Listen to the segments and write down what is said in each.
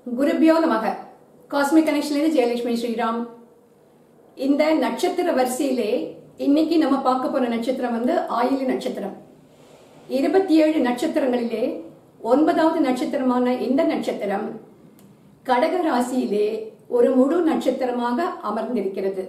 குருபியோ நமக காஸ்மிக் கனெக்ஷன்லேருந்து ஜெயலட்சுமி ஸ்ரீராம் இந்த நட்சத்திர வரிசையிலே இன்னைக்கு நம்ம பார்க்க போற நட்சத்திரம் வந்து ஆயிலி நட்சத்திரம் இருபத்தி ஏழு நட்சத்திரங்களிலே ஒன்பதாவது நட்சத்திரமான இந்த நட்சத்திரம் கடக ராசியிலே ஒரு முழு நட்சத்திரமாக அமர்ந்திருக்கிறது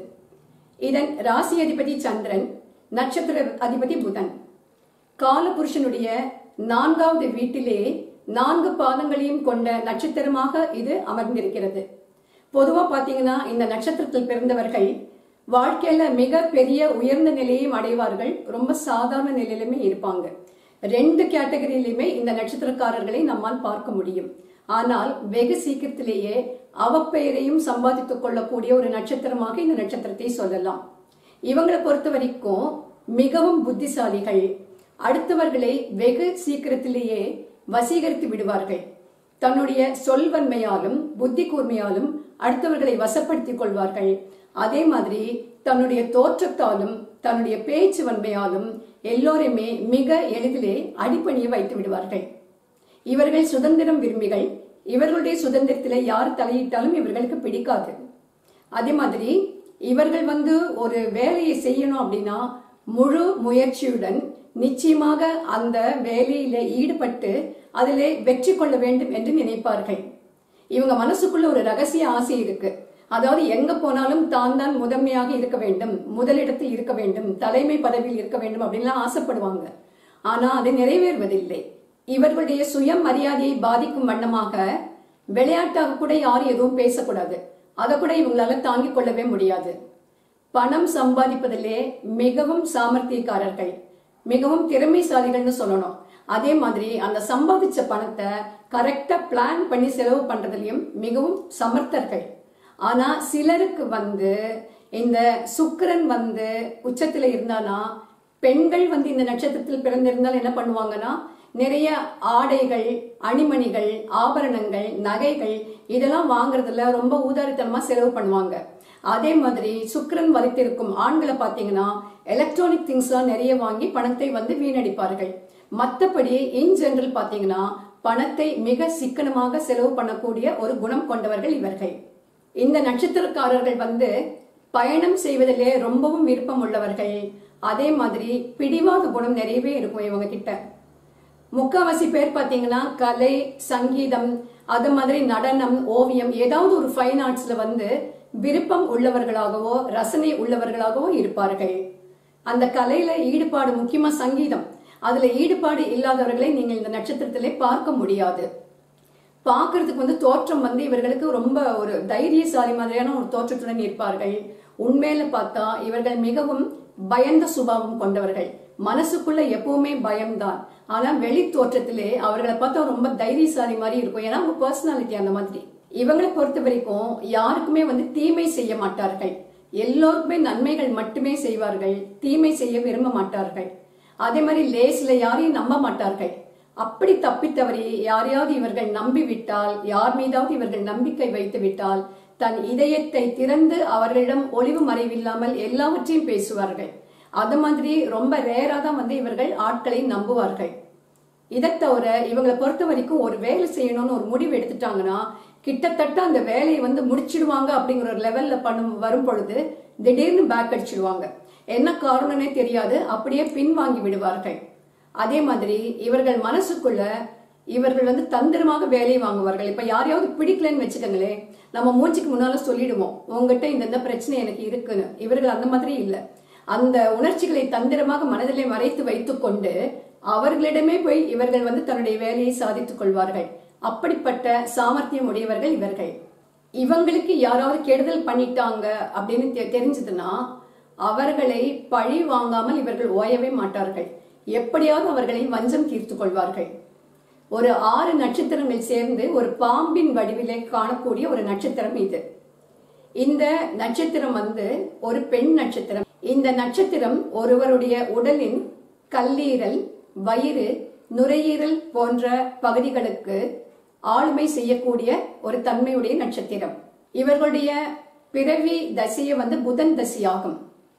இதன் ராசி அதிபதி சந்திரன் நட்சத்திர அதிபதி புதன் காலபுருஷனுடைய நான்காவது வீட்டிலே நான்கு பாதங்களையும் கொண்ட நட்சத்திரமாக இது அமர்ந்திருக்கிறது பொதுவா பாத்தீங்கன்னா இந்த நட்சத்திரத்தில் பிறந்தவர்கள் வாழ்க்கையில மிக பெரிய உயர்ந்த நிலையையும் அடைவார்கள் ரொம்ப சாதாரண நிலையிலுமே இருப்பாங்க ரெண்டு கேட்டகரியிலுமே இந்த நட்சத்திரக்காரர்களை நம்மால் பார்க்க முடியும் ஆனால் வெகு சீக்கிரத்திலேயே அவப்பெயரையும் சம்பாதித்துக் கொள்ளக்கூடிய ஒரு நட்சத்திரமாக இந்த நட்சத்திரத்தை சொல்லலாம் இவங்களை பொறுத்த வரைக்கும் மிகவும் புத்திசாலிகள் அடுத்தவர்களை வெகு சீக்கிரத்திலேயே வசீகரித்து விடுவார்கள் தன்னுடைய சொல்வன்மையாலும் புத்தி கூர்மையாலும் அடுத்தவர்களை வசப்படுத்திக் கொள்வார்கள் அதே மாதிரி தன்னுடைய தோற்றத்தாலும் தன்னுடைய பேச்சு வன்மையாலும் எல்லோருமே மிக எளிதிலே அடிப்பணிய வைத்து விடுவார்கள் இவர்கள் சுதந்திரம் விரும்பிகள் இவர்களுடைய சுதந்திரத்தில் யார் தலையிட்டாலும் இவர்களுக்கு பிடிக்காது அதே மாதிரி இவர்கள் வந்து ஒரு வேலையை செய்யணும் அப்படின்னா முழு முயற்சியுடன் நிச்சயமாக அந்த வேலையில ஈடுபட்டு அதிலே வெற்றி கொள்ள வேண்டும் என்று நினைப்பார்கள் இவங்க மனசுக்குள்ள ஒரு ரகசிய ஆசை இருக்கு அதாவது எங்க போனாலும் தான் தான் முதன்மையாக இருக்க வேண்டும் முதலிடத்தில் இருக்க வேண்டும் தலைமை பதவியில் இருக்க வேண்டும் அப்படின்லாம் ஆசைப்படுவாங்க ஆனா அது நிறைவேறுவதில்லை இவர்களுடைய சுய மரியாதையை பாதிக்கும் வண்ணமாக விளையாட்டாக கூட யாரும் எதுவும் பேசக்கூடாது அதை கூட இவங்களால தாங்கிக் கொள்ளவே முடியாது பணம் சம்பாதிப்பதிலே மிகவும் சாமர்த்தியக்காரர்கள் மிகவும் திறமைசாலிகள்னு சொல்லணும் அதே மாதிரி அந்த சம்பாதிச்ச பணத்தை கரெக்டா பிளான் பண்ணி செலவு பண்றதுலயும் மிகவும் சமர்த்தர்கள் ஆனா சிலருக்கு வந்து இந்த சுக்கிரன் வந்து உச்சத்துல இருந்தானா பெண்கள் வந்து இந்த நட்சத்திரத்தில் பிறந்திருந்தால் என்ன பண்ணுவாங்கன்னா நிறைய ஆடைகள் அணிமணிகள் ஆபரணங்கள் நகைகள் இதெல்லாம் வாங்குறதுல ரொம்ப ஊதாரித்தனமா செலவு பண்ணுவாங்க அதே மாதிரி சுக்கிரன் வலித்திருக்கும் ஆண்களை பாத்தீங்கன்னா எலக்ட்ரானிக் திங்ஸ்லாம் நிறைய வாங்கி பணத்தை வந்து வீணடிப்பார்கள் மற்றபடி இன் ஜெனரல் பாத்தீங்கன்னா பணத்தை மிக சிக்கனமாக செலவு பண்ணக்கூடிய ஒரு குணம் கொண்டவர்கள் இவர்கள் இந்த நட்சத்திரக்காரர்கள் வந்து பயணம் செய்வதிலே ரொம்பவும் விருப்பம் உள்ளவர்கள் அதே மாதிரி பிடிவாத குணம் நிறையவே இருக்கும் இவங்க கிட்ட முக்காவாசி பேர் பாத்தீங்கன்னா கலை சங்கீதம் அது மாதிரி நடனம் ஓவியம் ஏதாவது ஒரு ஃபைன் ஆர்ட்ஸ்ல வந்து விருப்பம் உள்ளவர்களாகவோ ரசனை உள்ளவர்களாகவோ இருப்பார்கள் அந்த கலையில ஈடுபாடு முக்கியமா சங்கீதம் அதுல ஈடுபாடு இல்லாதவர்களை நீங்கள் இந்த நட்சத்திரத்திலே பார்க்க முடியாது பார்க்கறதுக்கு வந்து தோற்றம் வந்து இவர்களுக்கு ரொம்ப ஒரு தைரியசாலி மாதிரியான ஒரு தோற்றத்துடன் இருப்பார்கள் உண்மையில பார்த்தா இவர்கள் மிகவும் பயந்த சுபாவம் கொண்டவர்கள் மனசுக்குள்ள எப்பவுமே பயம்தான் ஆனா வெளி தோற்றத்திலே அவர்களை பார்த்தா ரொம்ப தைரியசாலி மாதிரி இருக்கும் ஏன்னா அவங்க பர்சனாலிட்டி அந்த மாதிரி இவங்களை பொறுத்த வரைக்கும் யாருக்குமே வந்து தீமை செய்ய மாட்டார்கள் எல்லோருக்குமே நன்மைகள் மட்டுமே செய்வார்கள் தீமை செய்ய விரும்ப மாட்டார்கள் அதே மாதிரி லேஸ்ல யாரையும் நம்ப மாட்டார்கள் அப்படி தப்பித்தவரை யாரையாவது இவர்கள் நம்பி விட்டால் யார் மீதாவது இவர்கள் நம்பிக்கை வைத்து விட்டால் தன் இதயத்தை திறந்து அவர்களிடம் ஒளிவு மறைவில்லாமல் எல்லாவற்றையும் பேசுவார்கள் அது மாதிரி ரொம்ப ரேரா தான் வந்து இவர்கள் ஆட்களை நம்புவார்கள் இதை தவிர இவங்களை பொறுத்த வரைக்கும் ஒரு வேலை செய்யணும்னு ஒரு முடிவு எடுத்துட்டாங்கன்னா கிட்டத்தட்ட அந்த வேலையை வந்து முடிச்சிடுவாங்க அப்படிங்கிற ஒரு லெவல்ல பண்ணும் வரும் பொழுது திடீர்னு பேக் அடிச்சிடுவாங்க என்ன காரணம்னே தெரியாது அப்படியே பின்வாங்கி விடுவார்கள் அதே மாதிரி இவர்கள் மனசுக்குள்ள இவர்கள் வந்து தந்திரமாக வேலையை வாங்குவார்கள் இப்ப யாரையாவது பிடிக்கலன்னு வச்சுக்கோங்களேன் நம்ம மூச்சுக்கு முன்னால சொல்லிடுவோம் உங்ககிட்ட இந்த இந்த பிரச்சனை எனக்கு இருக்குன்னு இவர்கள் அந்த மாதிரி இல்லை அந்த உணர்ச்சிகளை தந்திரமாக மனதிலே மறைத்து வைத்துக் கொண்டு அவர்களிடமே போய் இவர்கள் வந்து தன்னுடைய வேலையை சாதித்துக் கொள்வார்கள் அப்படிப்பட்ட சாமர்த்தியம் உடையவர்கள் இவர்கள் இவங்களுக்கு யாராவது கெடுதல் பண்ணிட்டாங்க அப்படின்னு தெ- தெரிஞ்சதுன்னா அவர்களை பழி வாங்காமல் இவர்கள் ஓயவே மாட்டார்கள் எப்படியாவது அவர்களை வஞ்சம் தீர்த்து கொள்வார்கள் ஒரு ஆறு நட்சத்திரங்கள் சேர்ந்து ஒரு பாம்பின் வடிவிலே காணக்கூடிய ஒரு நட்சத்திரம் இது இந்த நட்சத்திரம் வந்து ஒரு பெண் நட்சத்திரம் இந்த நட்சத்திரம் ஒருவருடைய உடலின் கல்லீரல் வயிறு நுரையீரல் போன்ற பகுதிகளுக்கு ஆளுமை செய்யக்கூடிய ஒரு தன்மையுடைய நட்சத்திரம் இவர்களுடைய பிறவி தசையை வந்து புதன் தசையாகும்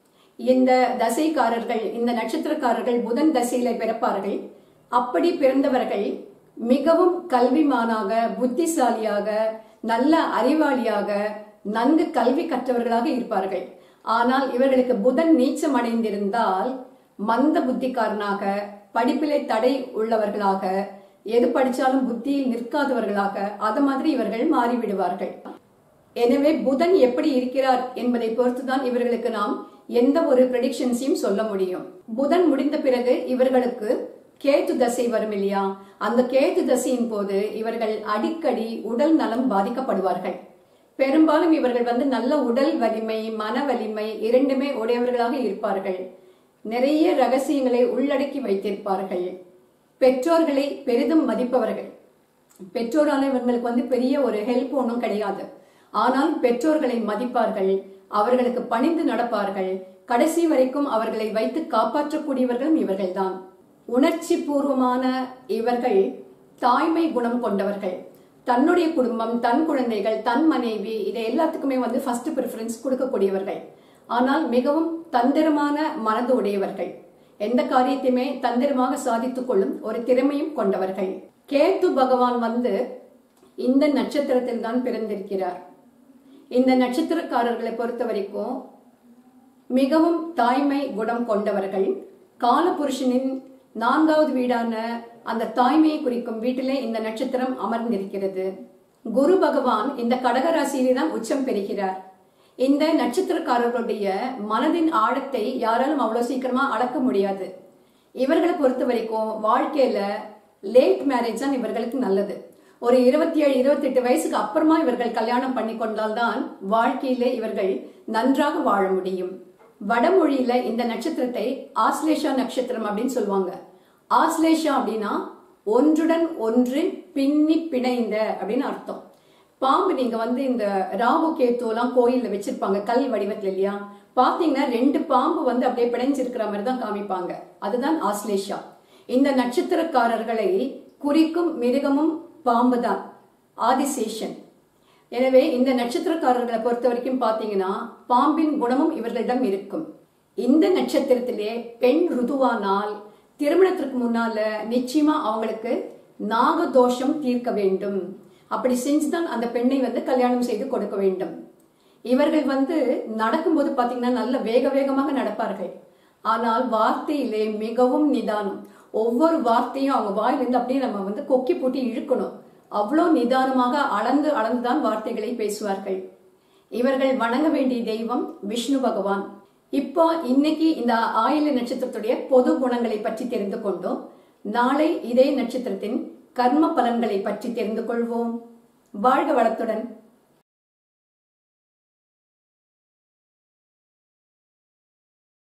இந்த தசைக்காரர்கள் இந்த நட்சத்திரக்காரர்கள் புதன் தசையில பிறப்பார்கள் அப்படி பிறந்தவர்கள் மிகவும் கல்விமானாக புத்திசாலியாக நல்ல அறிவாளியாக நன்கு கல்வி கற்றவர்களாக இருப்பார்கள் ஆனால் இவர்களுக்கு புதன் நீச்சம் அடைந்திருந்தால் மந்த புத்திக்காரனாக படிப்பிலே தடை உள்ளவர்களாக எது படிச்சாலும் புத்தியில் நிற்காதவர்களாக அது மாதிரி இவர்கள் மாறிவிடுவார்கள் எனவே புதன் எப்படி இருக்கிறார் என்பதை பொறுத்துதான் இவர்களுக்கு நாம் எந்த ஒரு ப்ரெடிக்ஷன்ஸையும் சொல்ல முடியும் புதன் முடிந்த பிறகு இவர்களுக்கு கேத்து தசை வரும் இல்லையா அந்த கேத்து தசையின் போது இவர்கள் அடிக்கடி உடல் நலம் பாதிக்கப்படுவார்கள் பெரும்பாலும் இவர்கள் வந்து நல்ல உடல் வலிமை மன வலிமை இரண்டுமே உடையவர்களாக இருப்பார்கள் நிறைய ரகசியங்களை உள்ளடக்கி வைத்திருப்பார்கள் பெற்றோர்களை பெரிதும் மதிப்பவர்கள் பெற்றோரால இவங்களுக்கு வந்து பெரிய ஒரு ஹெல்ப் ஒன்றும் கிடையாது ஆனால் பெற்றோர்களை மதிப்பார்கள் அவர்களுக்கு பணிந்து நடப்பார்கள் கடைசி வரைக்கும் அவர்களை வைத்து காப்பாற்றக்கூடியவர்களும் இவர்கள்தான் உணர்ச்சி பூர்வமான இவர்கள் தாய்மை குணம் கொண்டவர்கள் தன்னுடைய குடும்பம் தன் குழந்தைகள் தன் மனைவி இதை எல்லாத்துக்குமே வந்து ஃபர்ஸ்ட் ப்ரிஃபரன்ஸ் கொடுக்கக்கூடியவர்கள் ஆனால் மிகவும் தந்திரமான மனது உடையவர்கள் எந்த காரியத்தையுமே தந்திரமாக சாதித்துக் கொள்ளும் ஒரு திறமையும் கொண்டவர்கள் கேத்து பகவான் வந்து இந்த நட்சத்திரத்தில் தான் பிறந்திருக்கிறார் இந்த நட்சத்திரக்காரர்களை பொறுத்த வரைக்கும் மிகவும் தாய்மை குணம் கொண்டவர்கள் காலபுருஷனின் நான்காவது வீடான அந்த தாய்மையை குறிக்கும் வீட்டிலே இந்த நட்சத்திரம் அமர்ந்திருக்கிறது குரு பகவான் இந்த கடகராசியிலே தான் உச்சம் பெறுகிறார் இந்த நட்சத்திரக்காரர்களுடைய மனதின் ஆழத்தை யாராலும் அவ்வளவு சீக்கிரமா அளக்க முடியாது இவர்களை பொறுத்த வரைக்கும் வாழ்க்கையில லேட் மேரேஜ் தான் இவர்களுக்கு நல்லது ஒரு இருபத்தி ஏழு இருபத்தி எட்டு வயசுக்கு அப்புறமா இவர்கள் கல்யாணம் பண்ணி கொண்டால்தான் வாழ்க்கையில இவர்கள் நன்றாக வாழ முடியும் வடமொழியில இந்த நட்சத்திரத்தை ஆஸ்லேஷா நட்சத்திரம் அப்படின்னு சொல்லுவாங்க ஆஸ்லேஷா அப்படின்னா ஒன்றுடன் ஒன்று பின்னி பிணைந்த அப்படின்னு அர்த்தம் பாம்பு நீங்க வந்து இந்த ராகு கேத்துவெல்லாம் கோயில்ல வச்சிருப்பாங்க கல் வடிவத்துல இல்லையா பாத்தீங்கன்னா ரெண்டு பாம்பு வந்து அப்படியே பிணைஞ்சிருக்கிற மாதிரி தான் காமிப்பாங்க அதுதான் ஆஸ்லேஷா இந்த நட்சத்திரக்காரர்களை குறிக்கும் மிருகமும் பாம்பு தான் ஆதிசேஷன் எனவே இந்த நட்சத்திரக்காரர்களை பொறுத்த வரைக்கும் பாத்தீங்கன்னா பாம்பின் குணமும் இவர்களிடம் இருக்கும் இந்த நட்சத்திரத்திலே பெண் ருதுவானால் திருமணத்திற்கு முன்னால நிச்சயமா அவங்களுக்கு நாகதோஷம் தீர்க்க வேண்டும் அப்படி செஞ்சுதான் அந்த பெண்ணை வந்து கல்யாணம் செய்து கொடுக்க வேண்டும் இவர்கள் வந்து நடக்கும்போது பாத்தீங்கன்னா நல்ல வேக வேகமாக நடப்பார்கள் ஆனால் வார்த்தையிலே மிகவும் நிதானம் ஒவ்வொரு வார்த்தையும் அவங்க வாயிலிருந்து அப்படியே நம்ம வந்து கொக்கி போட்டு இழுக்கணும் அவ்வளோ நிதானமாக அளந்து அளந்துதான் வார்த்தைகளை பேசுவார்கள் இவர்கள் வணங்க வேண்டிய தெய்வம் விஷ்ணு பகவான் இப்போ இன்னைக்கு இந்த ஆயில நட்சத்திரத்துடைய பொது குணங்களை பற்றி தெரிந்து கொண்டோம் நாளை இதே நட்சத்திரத்தின் கர்ம பலன்களை பற்றி தெரிந்து கொள்வோம் வாழ்க வளத்துடன்